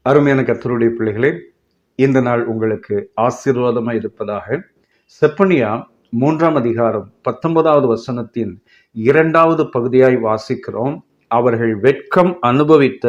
அருமையான கத்தருடைய பிள்ளைகளே இந்த நாள் உங்களுக்கு ஆசீர்வாதமாக இருப்பதாக செப்பனியா மூன்றாம் அதிகாரம் பத்தொன்பதாவது வசனத்தின் இரண்டாவது பகுதியாய் வாசிக்கிறோம் அவர்கள் வெட்கம் அனுபவித்த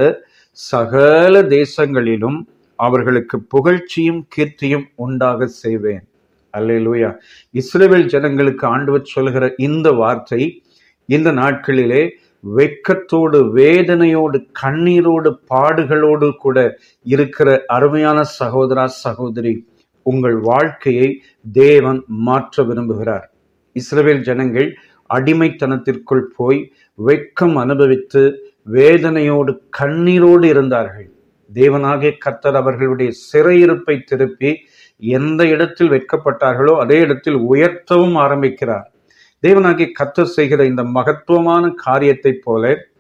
சகல தேசங்களிலும் அவர்களுக்கு புகழ்ச்சியும் கீர்த்தியும் உண்டாக செய்வேன் அல்லேலூயா இஸ்ரேல் ஜனங்களுக்கு ஆண்டவர் சொல்கிற இந்த வார்த்தை இந்த நாட்களிலே வெட்கத்தோடு வேதனையோடு கண்ணீரோடு பாடுகளோடு கூட இருக்கிற அருமையான சகோதரா சகோதரி உங்கள் வாழ்க்கையை தேவன் மாற்ற விரும்புகிறார் இஸ்ரவேல் ஜனங்கள் அடிமைத்தனத்திற்குள் போய் வெட்கம் அனுபவித்து வேதனையோடு கண்ணீரோடு இருந்தார்கள் தேவனாகிய கர்த்தர் அவர்களுடைய சிறையிருப்பை திருப்பி எந்த இடத்தில் வெட்கப்பட்டார்களோ அதே இடத்தில் உயர்த்தவும் ஆரம்பிக்கிறார் தேவனாகிய கர்த்தர் செய்கிற இந்த மகத்துவமான காரியத்தைப் போல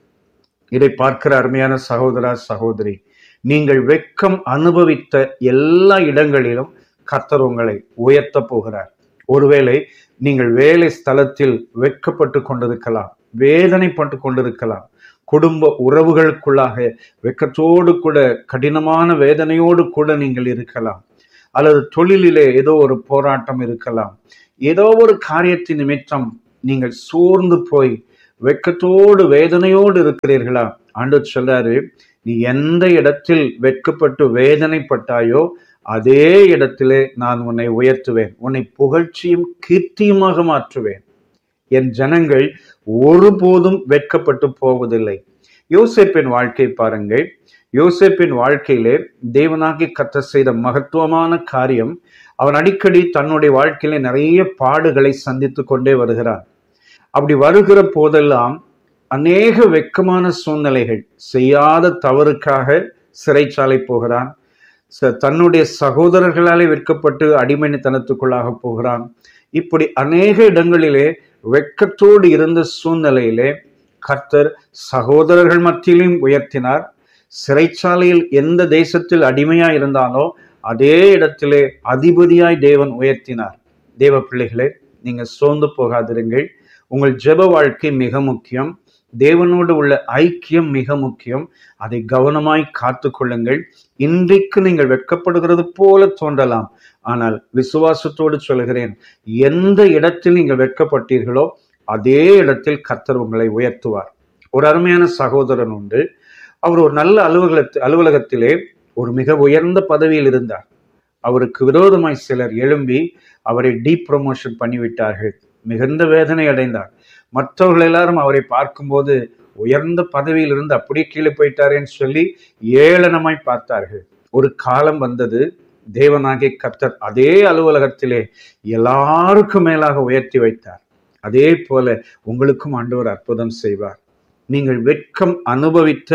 இதை பார்க்கிற அருமையான சகோதரா சகோதரி நீங்கள் வெட்கம் அனுபவித்த எல்லா இடங்களிலும் கர்த்தர் உங்களை உயர்த்த போகிறார் ஒருவேளை நீங்கள் வேலை ஸ்தலத்தில் வெட்கப்பட்டு கொண்டிருக்கலாம் வேதனைப்பட்டு கொண்டிருக்கலாம் குடும்ப உறவுகளுக்குள்ளாக வெட்கத்தோடு கூட கடினமான வேதனையோடு கூட நீங்கள் இருக்கலாம் அல்லது தொழிலிலே ஏதோ ஒரு போராட்டம் இருக்கலாம் ஏதோ ஒரு காரியத்தின் நிமித்தம் நீங்கள் சோர்ந்து போய் வெட்கத்தோடு வேதனையோடு இருக்கிறீர்களா ஆண்டு சொல்றாரு நீ எந்த இடத்தில் வெட்கப்பட்டு வேதனைப்பட்டாயோ அதே இடத்திலே நான் உன்னை உயர்த்துவேன் உன்னை புகழ்ச்சியும் கீர்த்தியுமாக மாற்றுவேன் என் ஜனங்கள் ஒருபோதும் வெட்கப்பட்டு போவதில்லை யோசேப்பின் வாழ்க்கை பாருங்கள் யோசேப்பின் வாழ்க்கையிலே தேவனாகி கத்த செய்த மகத்துவமான காரியம் அவன் அடிக்கடி தன்னுடைய வாழ்க்கையில நிறைய பாடுகளை சந்தித்து கொண்டே வருகிறான் அப்படி வருகிற போதெல்லாம் அநேக வெக்கமான சூழ்நிலைகள் செய்யாத தவறுக்காக சிறைச்சாலை போகிறான் தன்னுடைய சகோதரர்களாலே விற்கப்பட்டு அடிமைத்தனத்துக்குள்ளாக போகிறான் இப்படி அநேக இடங்களிலே வெக்கத்தோடு இருந்த சூழ்நிலையிலே கர்த்தர் சகோதரர்கள் மத்தியிலும் உயர்த்தினார் சிறைச்சாலையில் எந்த தேசத்தில் அடிமையா இருந்தாலோ அதே இடத்திலே அதிபதியாய் தேவன் உயர்த்தினார் தேவ பிள்ளைகளே நீங்க சோர்ந்து போகாதிருங்கள் உங்கள் ஜெப வாழ்க்கை மிக முக்கியம் தேவனோடு உள்ள ஐக்கியம் மிக முக்கியம் அதை கவனமாய் காத்து கொள்ளுங்கள் இன்றைக்கு நீங்கள் வெட்கப்படுகிறது போல தோன்றலாம் ஆனால் விசுவாசத்தோடு சொல்கிறேன் எந்த இடத்தில் நீங்கள் வெட்கப்பட்டீர்களோ அதே இடத்தில் கர்த்தர் உங்களை உயர்த்துவார் ஒரு அருமையான சகோதரன் உண்டு அவர் ஒரு நல்ல அலுவலகத்து அலுவலகத்திலே ஒரு மிக உயர்ந்த பதவியில் இருந்தார் அவருக்கு விரோதமாய் சிலர் எழும்பி அவரை டீ ப்ரொமோஷன் பண்ணிவிட்டார்கள் மிகுந்த வேதனை அடைந்தார் மற்றவர்கள் எல்லாரும் அவரை பார்க்கும்போது உயர்ந்த பதவியில் இருந்து அப்படியே கீழே போயிட்டாரேன்னு சொல்லி ஏளனமாய் பார்த்தார்கள் ஒரு காலம் வந்தது தேவனாகிய கர்த்தர் அதே அலுவலகத்திலே எல்லாருக்கும் மேலாக உயர்த்தி வைத்தார் அதே போல உங்களுக்கும் ஆண்டவர் அற்புதம் செய்வார் நீங்கள் வெட்கம் அனுபவித்த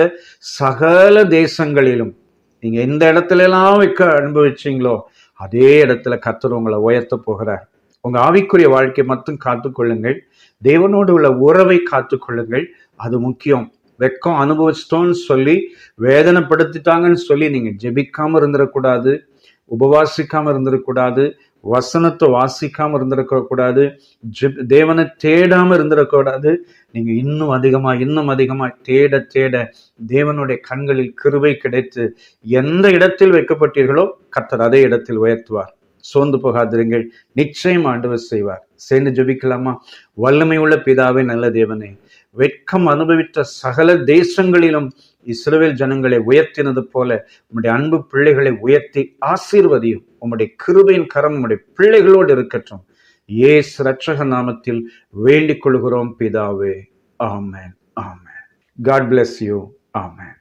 சகல தேசங்களிலும் நீங்க எந்த இடத்துல எல்லாம் வெட்க அனுபவிச்சீங்களோ அதே இடத்துல கர்த்தர் உங்களை உயர்த்த போகிறார் உங்க ஆவிக்குரிய வாழ்க்கை மட்டும் காத்துக்கொள்ளுங்கள் தேவனோடு உள்ள உறவை காத்துக்கொள்ளுங்கள் அது முக்கியம் வெக்கம் அனுபவிச்சிட்டோம்னு சொல்லி வேதனைப்படுத்திட்டாங்கன்னு சொல்லி நீங்க ஜெபிக்காம இருந்துடக்கூடாது உபவாசிக்காம இருந்துடக்கூடாது வசனத்தை வாசிக்காம இருந்திருக்கக்கூடாது ஜெப் தேவனை தேடாம இருந்திடக்கூடாது நீங்க இன்னும் அதிகமா இன்னும் அதிகமா தேட தேட தேவனுடைய கண்களில் கிருபை கிடைத்து எந்த இடத்தில் வைக்கப்பட்டீர்களோ கர்த்தர் அதே இடத்தில் உயர்த்துவார் சோர்ந்து போகாதிருங்கள் நிச்சயம் ஆண்டவர் செய்வார் சேர்ந்து ஜெபிக்கலாமா வல்லமை உள்ள பிதாவே நல்ல தேவனே வெட்கம் அனுபவித்த சகல தேசங்களிலும் இஸ்ரவேல் ஜனங்களை உயர்த்தினது போல உம்முடைய அன்பு பிள்ளைகளை உயர்த்தி ஆசீர்வதியும் உம்முடைய கிருபையின் கரம் உம்முடைய பிள்ளைகளோடு இருக்கட்டும் ஏஸ் ரட்சக நாமத்தில் வேண்டிக் கொள்கிறோம் பிதாவே amen amen God bless you amen